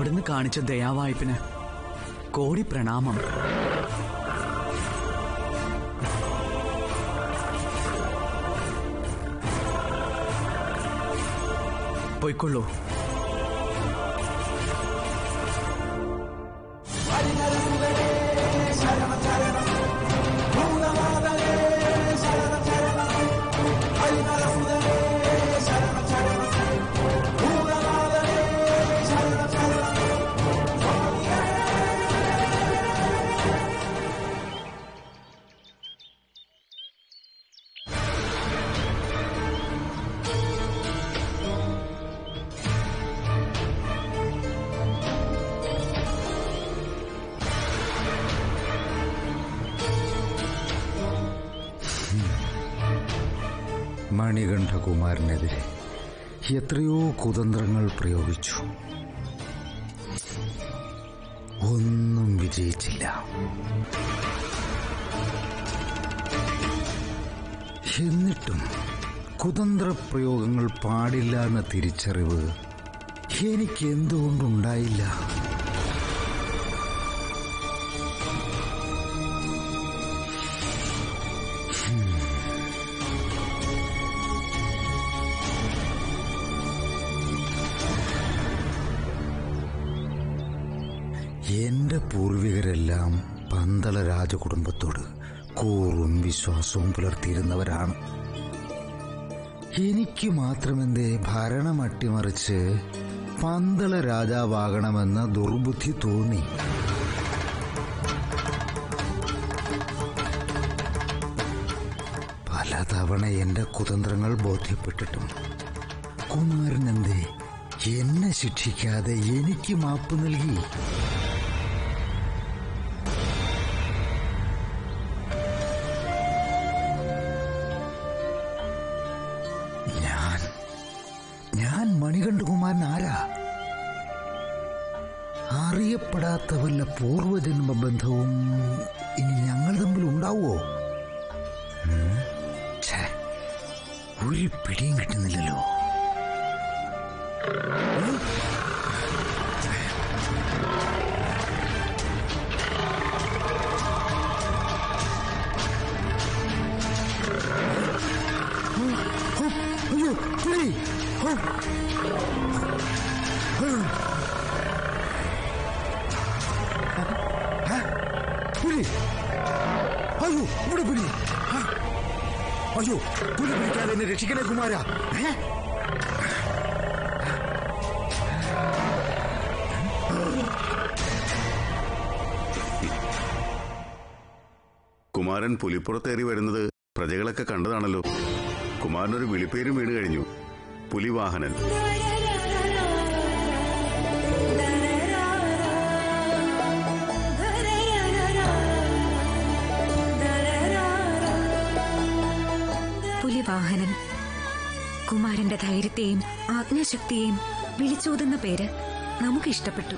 അവിടുന്ന് കാണിച്ച ദയാവായ്പിന് കോടി പ്രണാമം പൊയ്ക്കൊള്ളൂ മണികണ്ഠകുമാരനെതിരെ എത്രയോ കുതന്ത്രങ്ങൾ പ്രയോഗിച്ചു ഒന്നും വിജയിച്ചില്ല എന്നിട്ടും കുതന്ത്രപ്രയോഗങ്ങൾ പാടില്ല എന്ന തിരിച്ചറിവ് എനിക്ക് എന്തുകൊണ്ടുണ്ടായില്ല എന്റെ പൂർവികരെല്ലാം പന്തള രാജകുടുംബത്തോട് കൂറും വിശ്വാസവും പുലർത്തിയിരുന്നവരാണ് എനിക്ക് മാത്രമെന്തേ ഭരണം അട്ടിമറിച്ച് പന്തള രാജാവാകണമെന്ന ദുർബുദ്ധി തോന്നി പലതവണ എന്റെ കുതന്ത്രങ്ങൾ ബോധ്യപ്പെട്ടിട്ടും കുമാരൻ എന്തേ എന്നെ ശിക്ഷിക്കാതെ എനിക്ക് മാപ്പ് നൽകി ഞാൻ ഞാൻ മണികണ്ഠകുമാരൻ ആരാ അറിയപ്പെടാത്ത വല്ല പൂർവജന്മ ബന്ധവും ഇനി ഞങ്ങൾ തമ്മിൽ ഉണ്ടാവോ ഉം? ഛേ, ഒരു പിടിയും കിട്ടുന്നില്ലല്ലോ ഹോ, അയ്യോ പുലി ഹോ. ആ, പുലി അയ്യോ ഇവിടെ പുലി ആ. അയ്യോ പുലി പിടിക്കാതെ എന്നെ രക്ഷിക്കണേ കുമാര ഏ? കുമാരൻ പുലിപ്പുറത്തേറി വരുന്നത് പ്രജകളൊക്കെ കണ്ടതാണല്ലോ കുമാരനൊരു വിളിപ്പേരും വീണ് കഴിഞ്ഞു പുലിവാഹനൻ പുലിവാഹനൻ കുമാരന്റെ ധൈര്യത്തെയും ആജ്ഞാശക്തിയെയും വിളിച്ചോതുന്ന പേര് നമുക്ക് ഇഷ്ടപ്പെട്ടു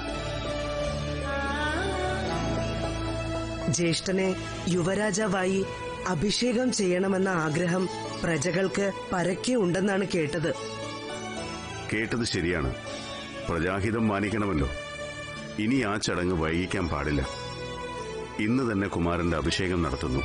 ജ്യേഷ്ഠനെ യുവരാജാവായി അഭിഷേകം ചെയ്യണമെന്ന ആഗ്രഹം പ്രജകൾക്ക് പരക്കെ ഉണ്ടെന്നാണ് കേട്ടത് കേട്ടത് ശരിയാണ് പ്രജാഹിതം മാനിക്കണമല്ലോ ഇനി ആ ചടങ്ങ് വൈകിക്കാൻ പാടില്ല ഇന്ന് തന്നെ കുമാരന്റെ അഭിഷേകം നടത്തുന്നു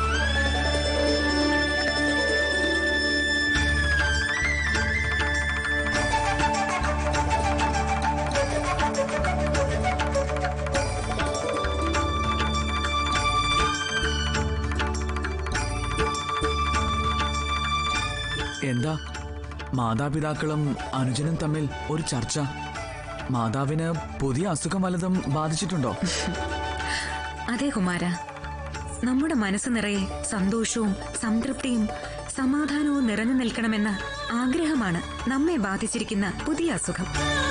എന്താ മാതാപിതാക്കളും അനുജനും തമ്മിൽ ഒരു ചർച്ച മാതാവിന് പുതിയ അസുഖം വല്ലതും ബാധിച്ചിട്ടുണ്ടോ അതെ കുമാര നമ്മുടെ മനസ്സ് നിറയെ സന്തോഷവും സംതൃപ്തിയും സമാധാനവും നിറഞ്ഞു നിൽക്കണമെന്ന ആഗ്രഹമാണ് നമ്മെ ബാധിച്ചിരിക്കുന്ന പുതിയ അസുഖം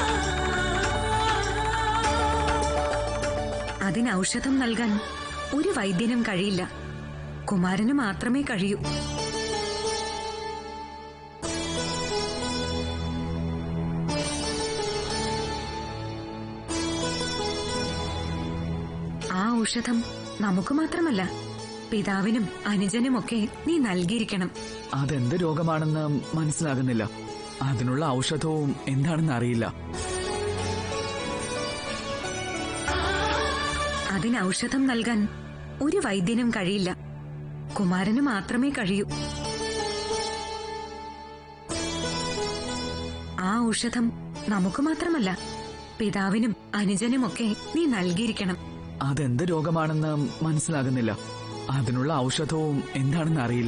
അതിന് ഔഷധം നൽകാൻ ഒരു വൈദ്യനും കഴിയില്ല കുമാരന് മാത്രമേ കഴിയൂ ആ ഔഷധം നമുക്ക് മാത്രമല്ല പിതാവിനും അനുജനുമൊക്കെ നീ നൽകിയിരിക്കണം അതെന്ത് രോഗമാണെന്ന് മനസ്സിലാകുന്നില്ല അതിനുള്ള ഔഷധവും എന്താണെന്ന് അറിയില്ല അതിന് ഔഷധം നൽകാൻ ഒരു വൈദ്യനും കഴിയില്ല കുമാരന് മാത്രമേ കഴിയൂ ആ ഔഷധം നമുക്ക് മാത്രമല്ല പിതാവിനും അനുജനുമൊക്കെ നീ നൽകിയിരിക്കണം അതെന്ത് രോഗമാണെന്ന് മനസ്സിലാകുന്നില്ല അതിനുള്ള ഔഷധവും എന്താണെന്ന് അറിയില്ല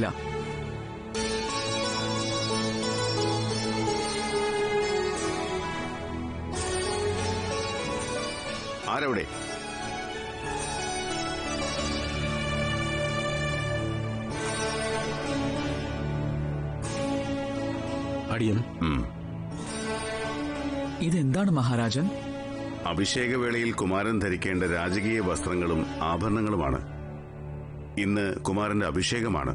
ആരവിടെ അടിയൻ ഉം. ഇതെന്താണ് മഹാരാജൻ അഭിഷേകവേളയിൽ കുമാരൻ ധരിക്കേണ്ട രാജകീയ വസ്ത്രങ്ങളും ആഭരണങ്ങളുമാണ് ഇന്ന് കുമാരന്റെ അഭിഷേകമാണ്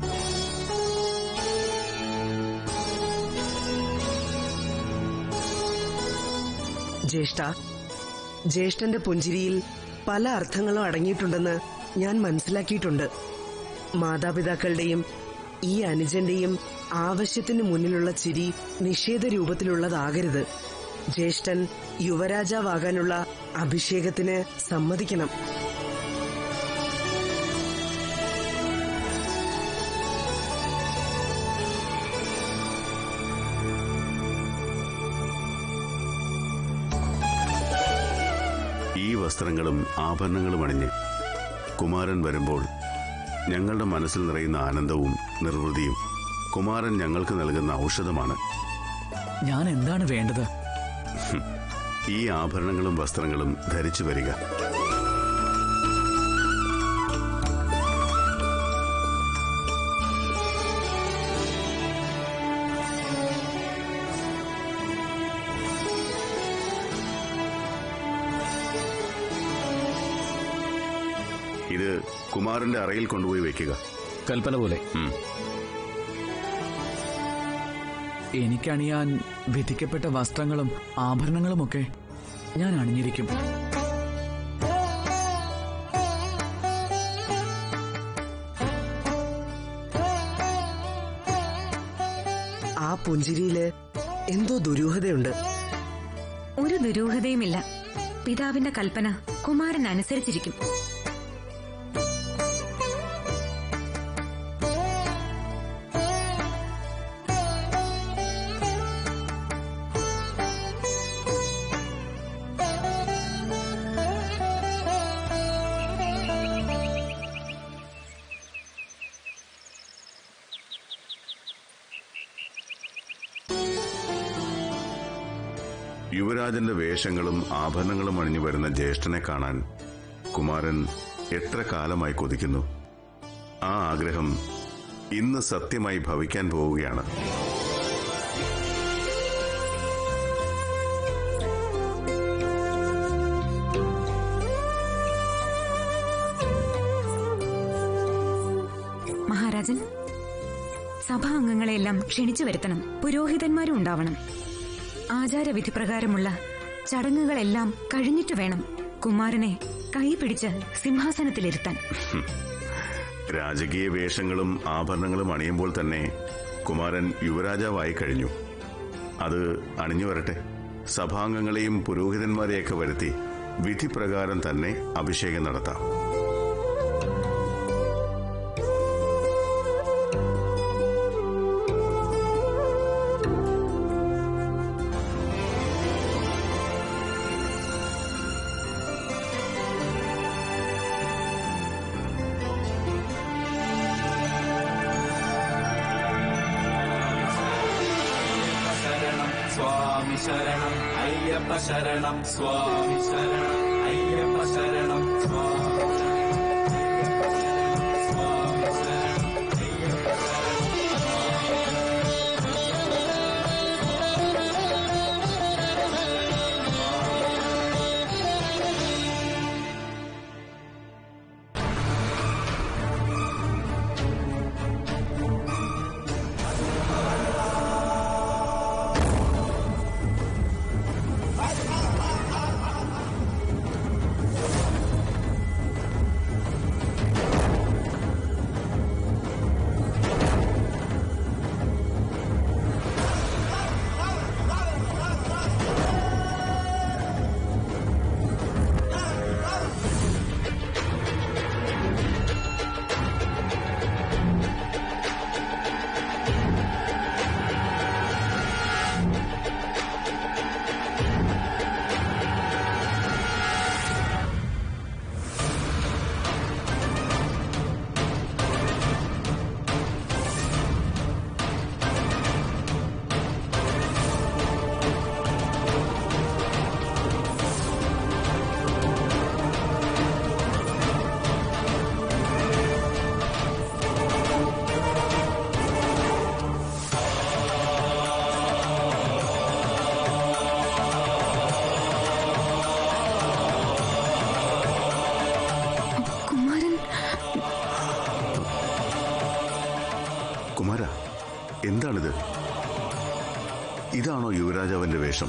ജ്യേഷ്ഠ ജ്യേഷ്ഠന്റെ പുഞ്ചിരിയിൽ പല അർത്ഥങ്ങളും അടങ്ങിയിട്ടുണ്ടെന്ന് ഞാൻ മനസ്സിലാക്കിയിട്ടുണ്ട് മാതാപിതാക്കളുടെയും ഈ അനുജന്റെയും ആവശ്യത്തിന് മുന്നിലുള്ള ചിരി നിഷേധ രൂപത്തിലുള്ളതാകരുത് ജ്യേഷ്ഠൻ യുവരാജാവാകാനുള്ള അഭിഷേകത്തിന് സമ്മതിക്കണം ഈ വസ്ത്രങ്ങളും ആഭരണങ്ങളും അണിഞ്ഞ് കുമാരൻ വരുമ്പോൾ ഞങ്ങളുടെ മനസ്സിൽ നിറയുന്ന ആനന്ദവും നിർവൃതിയും കുമാരൻ ഞങ്ങൾക്ക് നൽകുന്ന ഔഷധമാണ് ഞാൻ എന്താണ് വേണ്ടത് ഈ ആഭരണങ്ങളും വസ്ത്രങ്ങളും ധരിച്ചു വരിക ഇത് കുമാരന്റെ അറയിൽ കൊണ്ടുപോയി വെക്കുക കൽപ്പന പോലെ ഉം. എനിക്കണിയാൻ വിധിക്കപ്പെട്ട വസ്ത്രങ്ങളും ആഭരണങ്ങളുമൊക്കെ ഞാൻ അണിഞ്ഞിരിക്കും ആ പുഞ്ചിരിയില് എന്തോ ദുരൂഹതയുണ്ട് ഒരു ദുരൂഹതയുമില്ല പിതാവിന്റെ കൽപ്പന കുമാരൻ അനുസരിച്ചിരിക്കും യുവരാജന്റെ വേഷങ്ങളും ആഭരണങ്ങളും അണിഞ്ഞു വരുന്ന ജ്യേഷ്ഠനെ കാണാൻ കുമാരൻ എത്ര കാലമായി കൊതിക്കുന്നു ആ ആഗ്രഹം ഇന്ന് സത്യമായി ഭവിക്കാൻ പോവുകയാണ് മഹാരാജൻ സഭാ അംഗങ്ങളെല്ലാം ക്ഷണിച്ചു വരുത്തണം പുരോഹിതന്മാരും ഉണ്ടാവണം ആചാരവിധി പ്രകാരമുള്ള ചടങ്ങുകളെല്ലാം കഴിഞ്ഞിട്ട് വേണം കുമാരനെ കൈ പിടിച്ച് സിംഹാസനത്തിലിരുത്താൻ രാജകീയ വേഷങ്ങളും ആഭരണങ്ങളും അണിയുമ്പോൾ തന്നെ കുമാരൻ യുവരാജാവായി കഴിഞ്ഞു അത് അണിഞ്ഞു വരട്ടെ സഭാംഗങ്ങളെയും പുരോഹിതന്മാരെയൊക്കെ വരുത്തി വിധിപ്രകാരം തന്നെ അഭിഷേകം നടത്താം ശരണം സ്വാമി ശരണം അയ്യപ്പ ശരണം സ്വാമി ശരണം അയ്യപ്പ ശരണം സ്വാമി ശരണം സ്വാമി ശരണം അയ്യപ്പ ശരണം ും എന്താണിത് ഇതാണോ യുവരാജാവിന്റെ വേഷം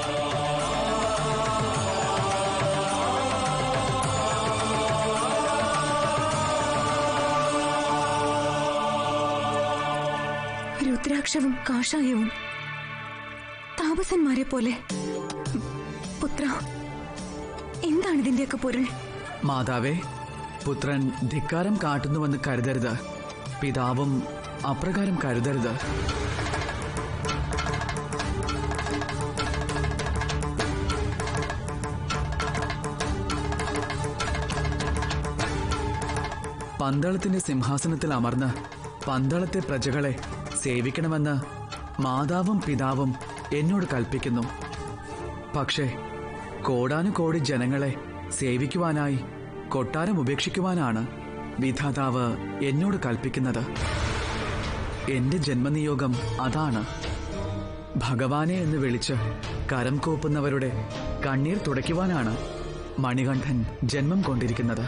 രുദ്രാക്ഷവും കാഷായവും താപസന്മാരെ പോലെ പുത്ര എന്താണ് ഇതിന്റെയൊക്കെ പൊരുൾ മാതാവേ പുത്രൻ ധിക്കാരം കാട്ടുന്നുവെന്ന് കരുതരുത് പിതാവും അപ്രകാരം കരുതരുത് പന്തളത്തിന്റെ സിംഹാസനത്തിൽ അമർന്ന് പന്തളത്തെ പ്രജകളെ സേവിക്കണമെന്ന് മാതാവും പിതാവും എന്നോട് കൽപ്പിക്കുന്നു പക്ഷേ കോടാനുകോടി ജനങ്ങളെ സേവിക്കുവാനായി കൊട്ടാരം ഉപേക്ഷിക്കുവാനാണ് വിധാതാവ് എന്നോട് കൽപ്പിക്കുന്നത് എന്റെ ജന്മനിയോഗം അതാണ് ഭഗവാനെ എന്ന് വിളിച്ച് കരം കോപ്പുന്നവരുടെ കണ്ണീർ തുടയ്ക്കുവാനാണ് മണികണ്ഠൻ ജന്മം കൊണ്ടിരിക്കുന്നത്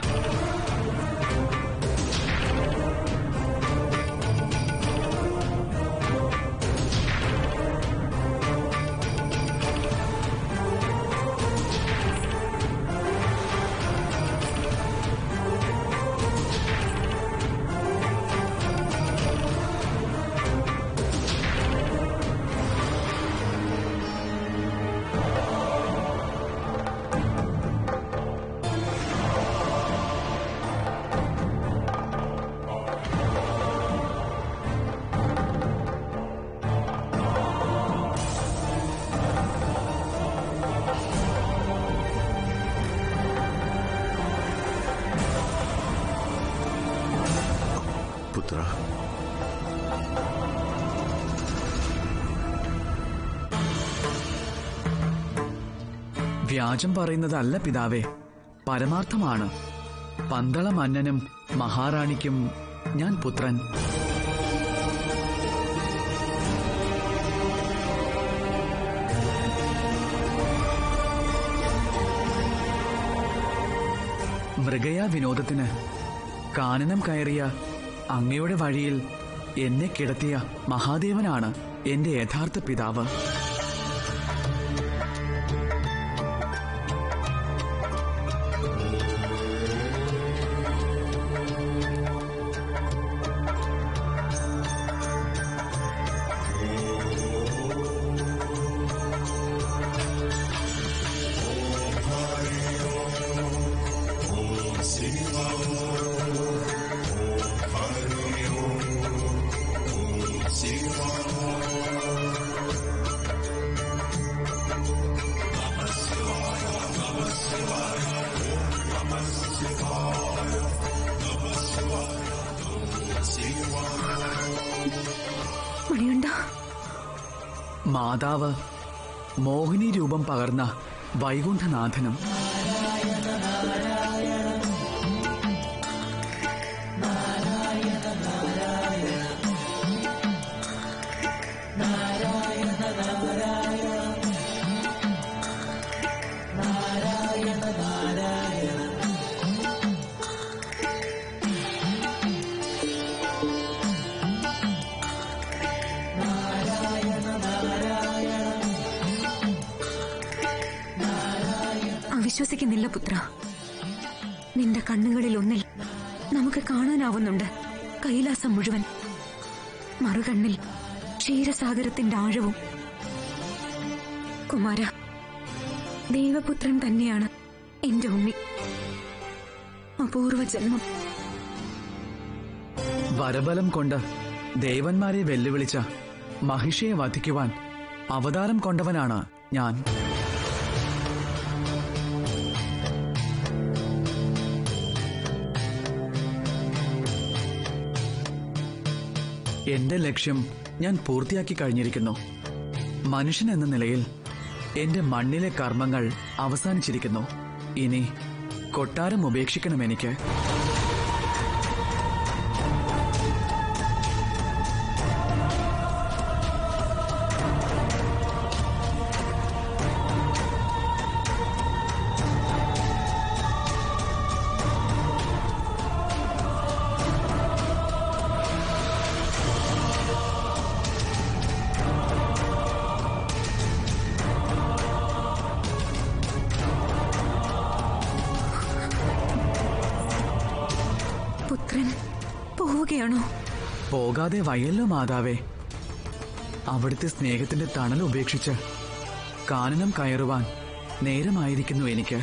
പുത്ര വ്യാജം പറയുന്നതല്ല പിതാവേ പരമാർത്ഥമാണ് പന്തള മന്നനും മഹാറാണിക്കും ഞാൻ പുത്രൻ മൃഗയ വിനോദത്തിന് കാനനം കയറിയ അങ്ങയുടെ വഴിയിൽ എന്നെ കിടത്തിയ മഹാദേവനാണ് എന്റെ യഥാർത്ഥ പിതാവ് മണിയുണ്ട മാതാവ് മോഹിനി രൂപം പകർന്ന വൈകുണ്ഠനാഥനും അവിശ്വസിക്കുന്നില്ല പുത്ര നിന്റെ കണ്ണുകളിൽ ഒന്നിൽ നമുക്ക് കാണാനാവുന്നുണ്ട് കൈലാസം മുഴുവൻ മറുകണ്ണിൽ ക്ഷീരസാഗരത്തിന്റെ ആഴവും കുമാര ദൈവപുത്രൻ തന്നെയാണ് എന്റെ ഉണ്ണി അപൂർവ ജന്മം വരബലം കൊണ്ട് ദേവന്മാരെ വെല്ലുവിളിച്ച മഹിഷിയെ വധിക്കുവാൻ അവതാരം കൊണ്ടവനാണ് ഞാൻ എന്റെ ലക്ഷ്യം ഞാൻ പൂർത്തിയാക്കി കഴിഞ്ഞിരിക്കുന്നു മനുഷ്യൻ എന്ന നിലയിൽ എന്റെ മണ്ണിലെ കർമ്മങ്ങൾ അവസാനിച്ചിരിക്കുന്നു ഇനി കൊട്ടാരം ഉപേക്ഷിക്കണം എനിക്ക് പോവുകയാണോ പോകാതെ വയ്യല്ലോ മാതാവേ അവിടുത്തെ സ്നേഹത്തിന്റെ തണൽ ഉപേക്ഷിച്ച് കാനനം കയറുവാൻ നേരമായിരിക്കുന്നു എനിക്ക്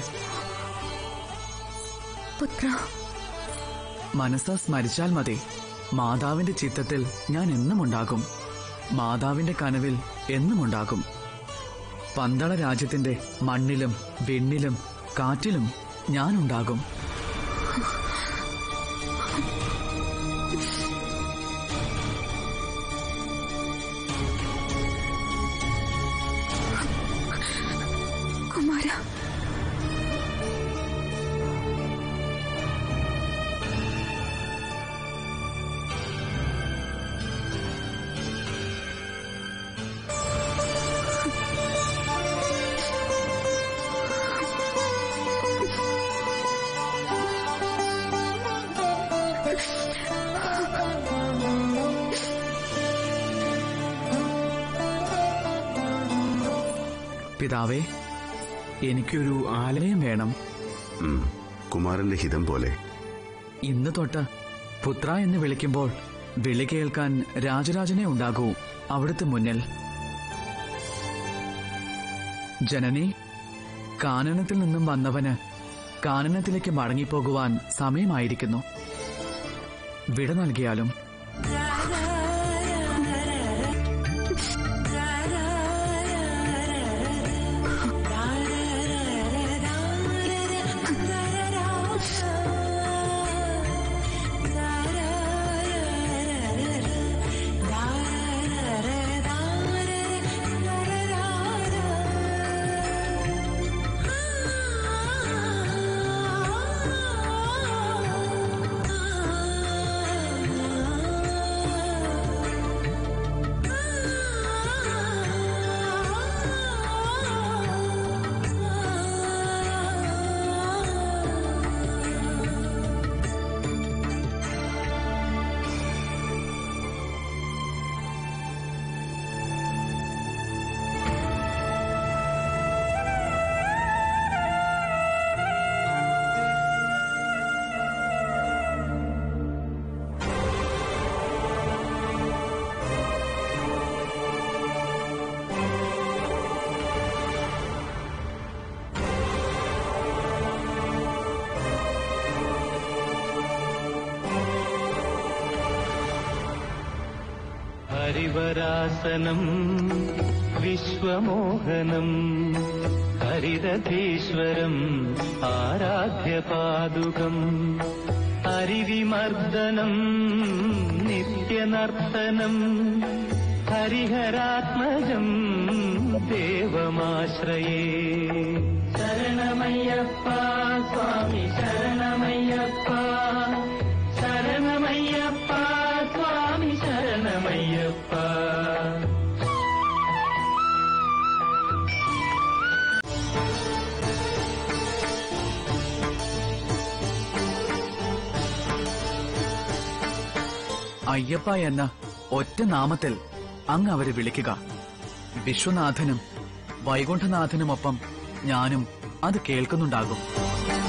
പുത്ര മനസ്സാ സ്മരിച്ചാൽ മതി മാതാവിന്റെ ചിത്തത്തിൽ ഞാൻ എന്നും ഉണ്ടാകും മാതാവിന്റെ കനവിൽ എന്നും ഉണ്ടാകും പന്തള രാജ്യത്തിന്റെ മണ്ണിലും വെണ്ണിലും കാറ്റിലും ഞാനുണ്ടാകും കുമാര പിതാവേ എനിക്കൊരു ആലയം വേണം ഉം, കുമാരന്റെ ഹിതം പോലെ ഇന്ന് തൊട്ട് പുത്ര എന്ന് വിളിക്കുമ്പോൾ വിളി കേൾക്കാൻ രാജരാജനെ ഉണ്ടാകൂ അവിടുത്തെ മുന്നിൽ ജനനി കാനനത്തിൽ നിന്നും വന്നവന് കാനനത്തിലേക്ക് മടങ്ങിപ്പോകുവാൻ സമയമായിരിക്കുന്നു വിട നൽകിയാലും ഹരിവരാസനം വിശ്വമോഹനം ഹരിരഥീശ്വരം ആരാധ്യപാദുകം ഹരിവിമർദ്ദനം നിത്യനർത്തനം ഹരിഹരാത്മജം ദേവമാശ്രയേ ശരണമയ്യപ്പ സ്വാമി ശരണമയ്യപ്പ ശരണമയ്യപ്പ സ്വാമി ശരണമയ്യപ്പ അയ്യപ്പ എന്ന ഒറ്റ നാമത്തിൽ അങ്ങ് അവരെ വിളിക്കുക വിശ്വനാഥനും വൈകുണ്ഠനാഥനുമൊപ്പം ഞാനും അത് കേൾക്കുന്നുണ്ടാകും